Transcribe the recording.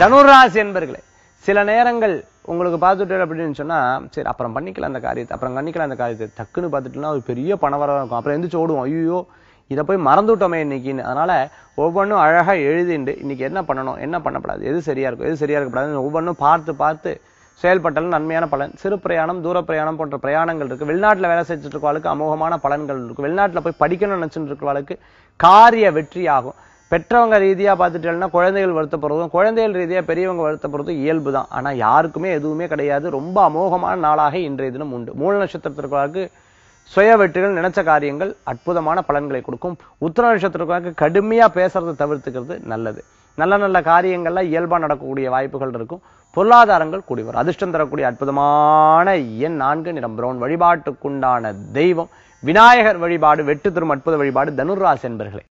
தனுராசி என்பர்களே சில நேரங்கள் உங்களுக்கு பார்த்துட்டு அப்படின்னு சொன்னா சரி அப்புறம் பண்ணிக்கலாம் அந்த காரியத்தை அப்புறம் பண்ணிக்கலாம் அந்த காரியத்தை டக்குன்னு பார்த்துட்டுனா ஒரு பெரிய பணவரம் இருக்கும் அப்புறம் எந்திரிச்சு ஓடுவோம் ஐயோ இதை போய் மறந்துவிட்டோமே இன்னைக்குன்னு அதனால ஒவ்வொன்றும் அழகா எழுதிண்டு இன்னைக்கு என்ன பண்ணணும் என்ன பண்ணக்கூடாது எது சரியா இருக்கும் எது சரியா இருக்கக்கூடாதுன்னு ஒவ்வொன்றும் பார்த்து பார்த்து செயல்பட்டாலும் நன்மையான பலன் சிறு பிரயாணம் தூர பிரயாணம் போன்ற பிரயாணங்கள் இருக்கு வெளிநாட்டுல வேலை செஞ்சுட்டு இருக்கவாளுக்கு அமோகமான பலன்கள் இருக்கு வெளிநாட்டுல போய் படிக்கணும்னு நினைச்சுட்டு இருக்கவாளுக்கு காரிய வெற்றி ஆகும் பெற்றவங்க ரீதியா பார்த்துட்டேன்னா குழந்தைகள் வருத்தப்படுறதும் குழந்தைகள் ரீதியா பெரியவங்க வருத்தப்படுறதும் இயல்பு தான் ஆனா யாருக்குமே எதுவுமே கிடையாது ரொம்ப அமோகமான நாளாக இன்றைய தினம் உண்டு மூல நட்சத்திரத்திற்கு சுய வெற்றிகள் நினைச்ச காரியங்கள் அற்புதமான பலன்களை கொடுக்கும் உத்தர நட்சத்திரத்துக்கு கடுமையா பேசுறதை தவிர்த்துக்கிறது நல்லது நல்ல நல்ல காரியங்கள்ல இயல்பா நடக்கக்கூடிய வாய்ப்புகள் இருக்கும் பொருளாதாரங்கள் கூடி வரும் அதிர்ஷ்டம் தரக்கூடிய அற்புதமான எண் நான்கு நிறம் பிரவுன் வழிபாட்டுக்குண்டான தெய்வம் விநாயகர் வழிபாடு வெட்டு தரும் அற்புத வழிபாடு தனுர்ராசி என்பர்களே